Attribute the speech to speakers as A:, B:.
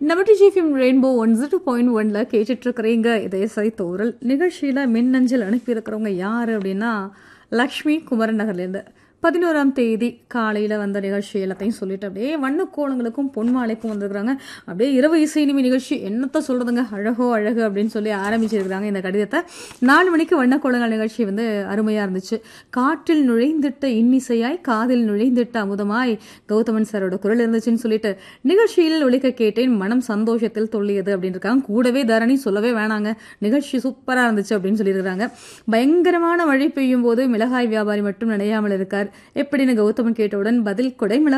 A: நம்ம DG FM rainbow one zero point ஒன்ல கேட்டுட்டு இருக்கிறீங்க இதே சை தோரல் நிகழ்ச்சியில் மின்னஞ்சல் அனுப்பியிருக்கிறவங்க யார் அப்படின்னா லக்ஷ்மி குமரன் நகர்லேருந்து பதினோராம் தேதி காலையில் வந்த நிகழ்ச்சி எல்லாத்தையும் சொல்லிட்டு அப்படியே வண்ணக்கோலங்களுக்கும் பொன்மாலைக்கும் வந்திருக்கிறாங்க அப்படியே இரவு இசை இனிமை நிகழ்ச்சி என்னத்த சொல்கிறதுங்க அழகோ அழகு அப்படின்னு சொல்லி ஆரம்பிச்சிருக்கிறாங்க இந்த கடிதத்தை நாலு மணிக்கு வண்ணக்கோலங்கள் நிகழ்ச்சி வந்து அருமையாக இருந்துச்சு காற்றில் நுழைந்திட்ட இன்னிசையாய் காதில் நுழைந்திட்ட அமுதமாய் கௌதமன் சாரோட குரல் இருந்துச்சுன்னு சொல்லிட்டு நிகழ்ச்சியில் ஒழிக்க கேட்டேன் மனம் சந்தோஷத்தில் தொல்லியது அப்படின்னு இருக்காங்க கூடவே தரணி சொல்லவே வேணாங்க நிகழ்ச்சி சூப்பராக இருந்துச்சு அப்படின்னு சொல்லியிருக்கிறாங்க பயங்கரமான மழை பெய்யும் போது மிளகாய் வியாபாரி மட்டும் நினையாமல் இருக்கார் எப்படின்னு கௌதமன் கேட்டவுடன் பதில் கொடை மிளகாய்